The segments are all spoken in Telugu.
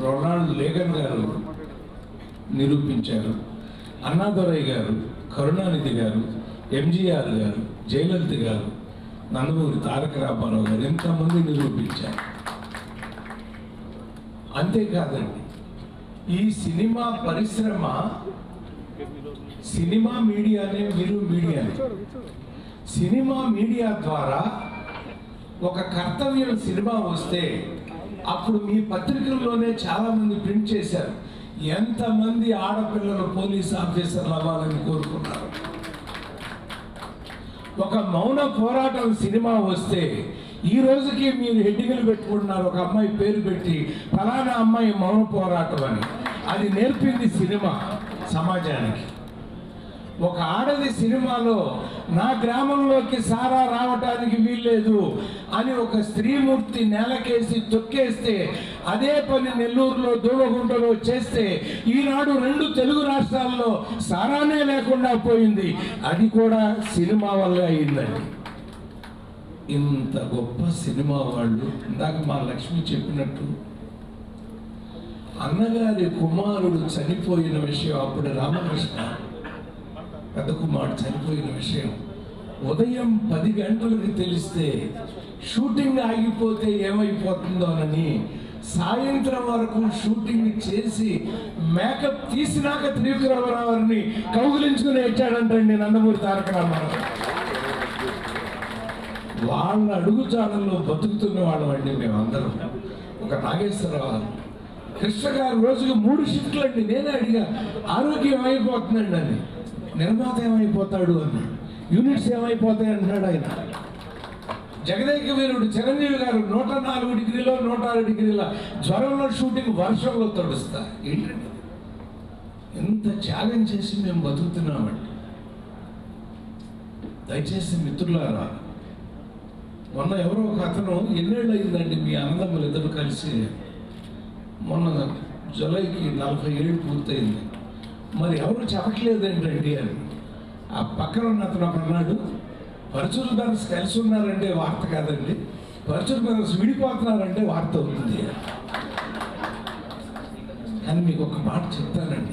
రొనాల్డ్ లేగన్ గారు నిరూపించారు అన్నాదొరయ్య గారు కరుణానిధి గారు ఎంజీఆర్ గారు జయలలిత గారు నందమూరి తారక రామారావు గారు ఎంతమంది నిరూపించారు అంతేకాదండి ఈ సినిమా పరిశ్రమ సినిమా మీడియానే మీరు మీడియానే సినిమా మీడియా ద్వారా ఒక కర్తవ్యం సినిమా వస్తే అప్పుడు మీ పత్రికల్లోనే చాలా మంది ప్రింట్ చేశారు ఎంతమంది ఆడపిల్లలు పోలీస్ ఆఫీసర్లు అవ్వాలని కోరుకున్నారు ఒక మౌన పోరాటం సినిమా వస్తే ఈ రోజుకి మీరు హెడ్డింగ్లు పెట్టుకుంటున్నారు ఒక అమ్మాయి పేరు పెట్టి ఫలానా అమ్మాయి మౌన పోరాటం అని అది నేర్పింది సినిమా సమాజానికి ఒక ఆడది సినిమాలో నా గ్రామంలోకి సారా రావటానికి వీల్లేదు అని ఒక స్త్రీమూర్తి నేలకేసి తొక్కేస్తే అదే పని నెల్లూరులో దూవగుంటలో చేస్తే ఈనాడు రెండు తెలుగు రాష్ట్రాల్లో సారానే లేకుండా పోయింది అది కూడా సినిమా వల్ల అయిందండి ఇంత గొప్ప సినిమా వాళ్ళు ఇందాక మా లక్ష్మి చెప్పినట్టు అన్నగారి కుమారుడు చనిపోయిన విషయం అప్పుడు రామకృష్ణ పెద్ద కుమారుడు చనిపోయిన విషయం ఉదయం పది గంటలకు తెలిస్తే షూటింగ్ ఆగిపోతే ఏమైపోతుందోనని సాయంత్రం వరకు షూటింగ్ చేసి మేకప్ తీసినాక త్రివిక్రమరావుని కౌగులించుకుని వచ్చాడంటండి నందమూరి తారక రామారావు వాళ్ళ అడుగుజాడల్లో బతుకుతున్న వాళ్ళం అండి మేమందరం ఒక నాగేశ్వరరావు కృష్ణ గారు రోజుకి మూడు షిఫ్ట్లు అండి నేనే అడిగా ఆరోగ్యం ఏమైపోతుందండి అని నిర్మాత ఏమైపోతాడు అన్నాడు యూనిట్స్ ఏమైపోతాయి అంటున్నాడు ఆయన జగదేక వీరుడు చిరంజీవి గారు నూట నాలుగు డిగ్రీలో నూట ఆరు డిగ్రీల జ్వరంలో షూటింగ్ వర్షంలో తడుస్తా ఏంటండి ఎంత త్యాగం చేసి మేము బతుకుతున్నామండి దయచేసి మిత్రులారా మొన్న ఎవరో ఒక అతను ఎన్నేళ్ళు అయిందండి మీ అన్నదమ్ములు ఇద్దరు కలిసి మొన్న జూలైకి నలభై ఏళ్ళు పూర్తయింది మరి ఎవరు చెప్పట్లేదు ఏంటండి అని ఆ పక్కన ఉన్న అతను ఒక అన్నాడు పరచూరు బ్రదర్స్ కలిసి ఉన్నారంటే వార్త కాదండి పరచూరు బ్రదర్స్ విడిపోతున్నారంటే వార్త అవుతుంది అని మీకు ఒక మాట చెప్తానండి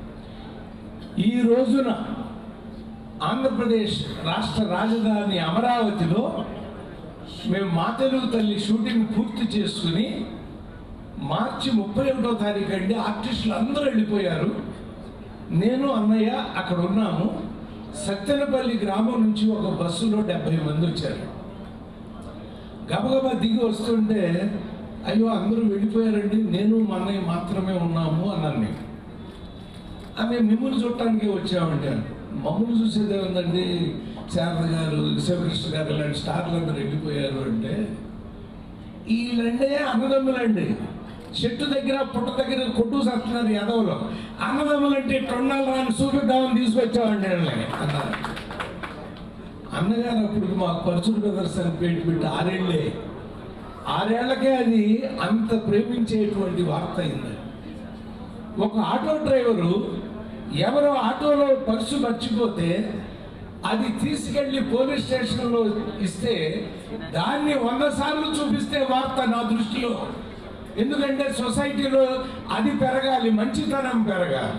ఈ రోజున ఆంధ్రప్రదేశ్ రాష్ట్ర రాజధాని అమరావతిలో మేము మా తెలుగు తల్లి షూటింగ్ పూర్తి చేసుకుని మార్చి ముప్పై ఒకటో తారీఖు అండి ఆర్టిస్టులు అందరూ వెళ్ళిపోయారు నేను అన్నయ్య అక్కడ ఉన్నాము సత్తెనపల్లి గ్రామం నుంచి ఒక బస్సులో డెబ్బై మంది వచ్చారు గబగబా దిగి వస్తుంటే అయ్యో అందరూ వెళ్ళిపోయారండి నేను మా అన్నయ్య మాత్రమే ఉన్నాము అన్నాను నేను ఆమె మిమ్మల్ని చూడటానికి వచ్చామండి మమ్మల్ని చూసేదే ఉందండి శారద గారు శివకృష్ణ గారు ఇలాంటి స్టార్లు అందరూ వెళ్ళిపోయారు అంటే వీళ్ళండే అన్నదమ్ములండి చెట్టు దగ్గర పుట్ట దగ్గర కొట్టు చేస్తున్నారు యాదవులు అన్నదమ్ములంటే టొన్నాలు రాని చూపిద్దామని తీసుకొచ్చామండి వీళ్ళని అన్నారు అన్నగారు అప్పుడు మాకు పరచుడు బ్రదర్స్ అని పేరు పెట్టి ఆరేళ్ళే ఆరేళ్లకే అది అంత ప్రేమించేటువంటి వార్త అయింది ఒక ఆటో డ్రైవరు ఎవరో ఆటోలో పర్సు మర్చిపోతే అది తీసుకెళ్లి పోలీస్ స్టేషన్లో ఇస్తే దాన్ని వంద సార్లు చూపిస్తే వార్త నా దృష్టిలో ఎందుకంటే సొసైటీలో అది పెరగాలి మంచితనం పెరగాలి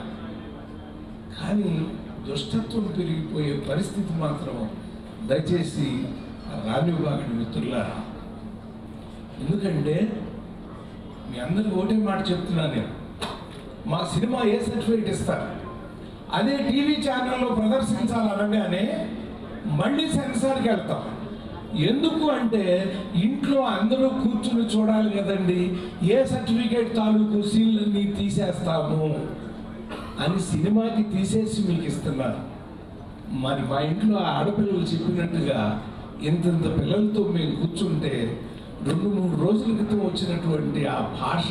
కానీ దుష్టత్వం పెరిగిపోయే పరిస్థితి మాత్రం దయచేసి రానివ్వకండి మిత్రులారా ఎందుకంటే మీ అందరికి ఒకటే మాట చెప్తున్నాను నేను మా సినిమా ఏ సర్టిఫికేట్ ఇస్తారు అదే టీవీ ఛానల్లో ప్రదర్శించాలనగానే మళ్ళీ సెన్సార్కి వెళ్తాం ఎందుకు అంటే ఇంట్లో అందరూ కూర్చుని చూడాలి కదండి ఏ సర్టిఫికేట్ తాలూకు సీన్లన్నీ తీసేస్తాము అని సినిమాకి తీసేసి మీకు ఇస్తున్నారు మరి మా ఇంట్లో ఆ ఆడపిల్లలు చెప్పినట్టుగా ఇంతంత పిల్లలతో మేము కూర్చుంటే రెండు మూడు రోజుల క్రితం వచ్చినటువంటి ఆ భాష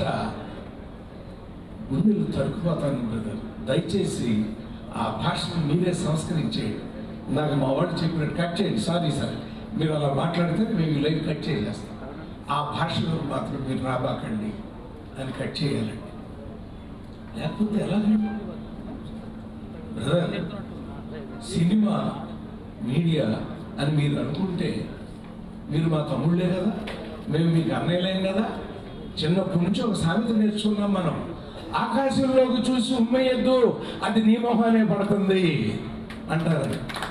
గుండెలు తడుకుపోతాను బ్రదర్ దయచేసి ఆ భాషను మీరే సంస్కరించేయండి నాకు మా వాడు చెప్పినట్టు కట్ చేయండి సారీ సార్ మీరు అలా మాట్లాడితే మేము ఈ లైవ్ కట్ చేసేస్తాం ఆ భాషలో మాత్రం మీరు రాబాకండి అని కట్ చేయాలండి లేకపోతే ఎలాగండి బ్రదర్ సినిమా మీడియా అని మీరు అనుకుంటే మీరు మా తమ్ముళ్ళే కదా మేము మీకు అన్నయ్యలేం కదా చిన్నప్పటి నుంచి ఒక సామెత నేర్చుకున్నాం మనం ఆకాశంలోకి చూసి ఉమ్మయ్యద్దు అది నీ మొహానే పడుతుంది అంటారు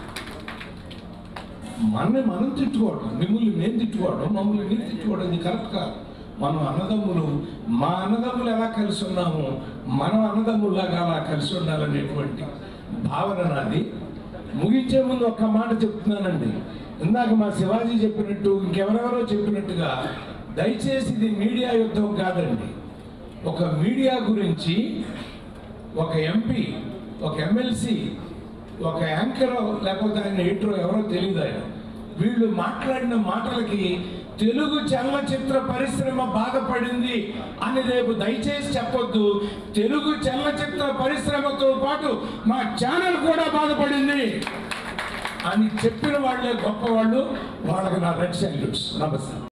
మనల్ని మనం తిట్టుకోవడం మిమ్మల్ని మేము తిట్టుకోవడం మమ్మల్ని మీరు తిట్టుకోవడం ఇది కరెక్ట్ కాదు మనం అన్నదమ్ములు మా అన్నదమ్ములు ఎలా కలిసి ఉన్నామో మనం అన్నదమ్ముల్లాగా అలా కలిసి ఉండాలనేటువంటి భావన నాది ముగించే ముందు ఒక్క మాట చెప్తున్నానండి ఇందాక మా శివాజీ చెప్పినట్టు ఇంకెవరెవరో చెప్పినట్టుగా దయచేసి ఇది మీడియా యుద్ధం కాదండి ఒక మీడియా గురించి ఒక ఎంపీ ఒక ఎమ్మెల్సీ ఒక యాంకరో లేకపోతే ఆయన ఎడిటరో ఎవరో తెలియదు ఆయన వీళ్ళు మాట్లాడిన మాటలకి తెలుగు చలనచిత్ర పరిశ్రమ బాధపడింది అని రేపు దయచేసి చెప్పొద్దు తెలుగు చలనచిత్ర పరిశ్రమతో పాటు మా ఛానల్ కూడా బాధపడింది అని చెప్పిన వాళ్ళే గొప్పవాళ్ళు వాళ్ళకి నా రెడ్ సాల్యూట్స్ నమస్తే